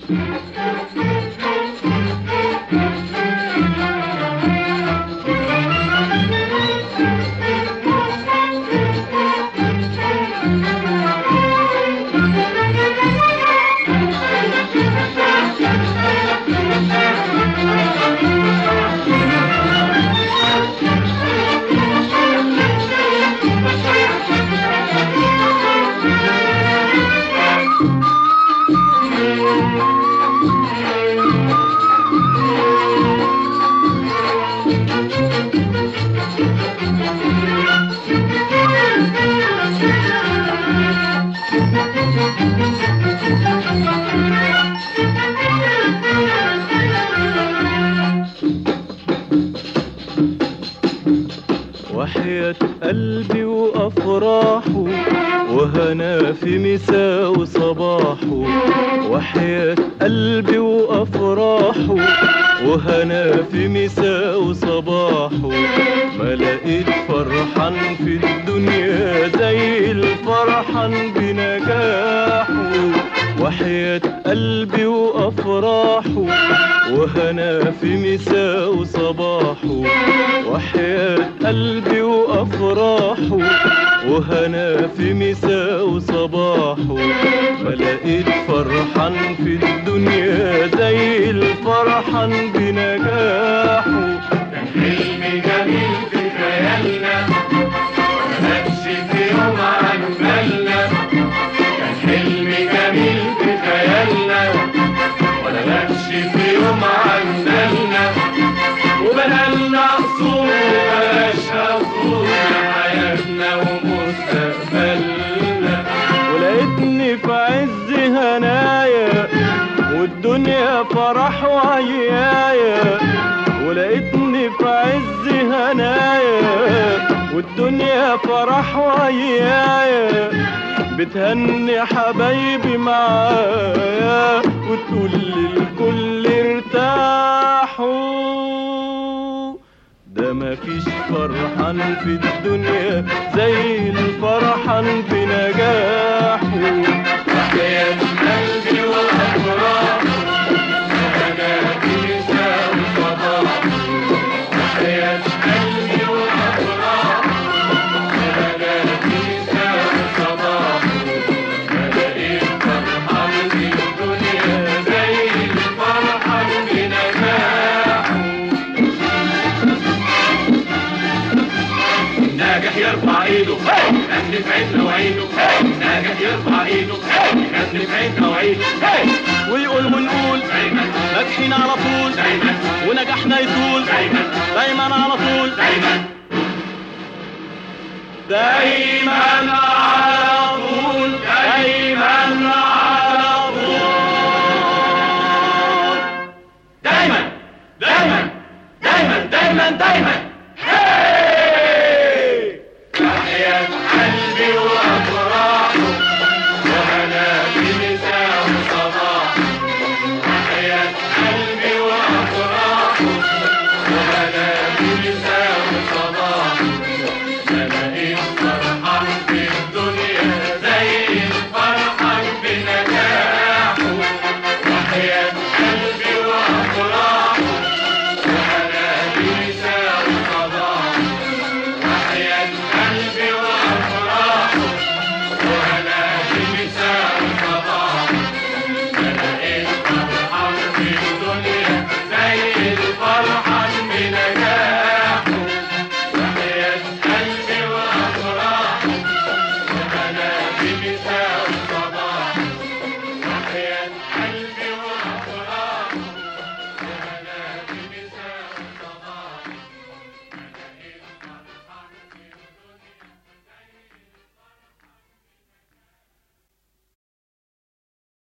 وحياة قلبي وأفراحه وهنا في مساء وصباحه وحياة قلبي وأفراحه وهنا في مساء وصباحه ما لقيت فرحان في الدنيا زي الفرحان بنجاحه وحياة قلبي وأفراحه وهنا في مساء وصباحه وحياة قلبي وأفراحه وهنا في مساء وصباحه ما لقيت فرحان في الدنيا زي الفرحان بنجاحه كان حلم جميل في خيالنا مكانش في يوم عن بالنا كان حلم جميل في خيالنا ولا مكش في يوم عن بالنا وبنالنا قصور بلاش قصور حياتنا ومستقبلنا ولقيتني في عز هنايا والدنيا فرح وعيايا ولقيتني في عز هنايا والدنيا فرح وعيايا بتهني حبايبي معايا وتقول للكل ارتاحوا ده مفيش فرحان في الدنيا زي الفرحان بنجاحه حكاية قلبي والأفراح وأنا في مساء وصباح حكاية قلبي والأفراح وأنا في مساء وصباح ما لقيت فرحان في الدنيا زي الفرحان بنجاحه ناجح يرفع ايده يغني في عيننا وعيده ناجح يرفع ايده يغني في عيننا وعيده ويقول ونقول دايما ناجحين على طول دايما ونجاحنا يطول دايما دايما على طول دايما دايما على طول دايما على طول دايما دايما دايما دايما دايما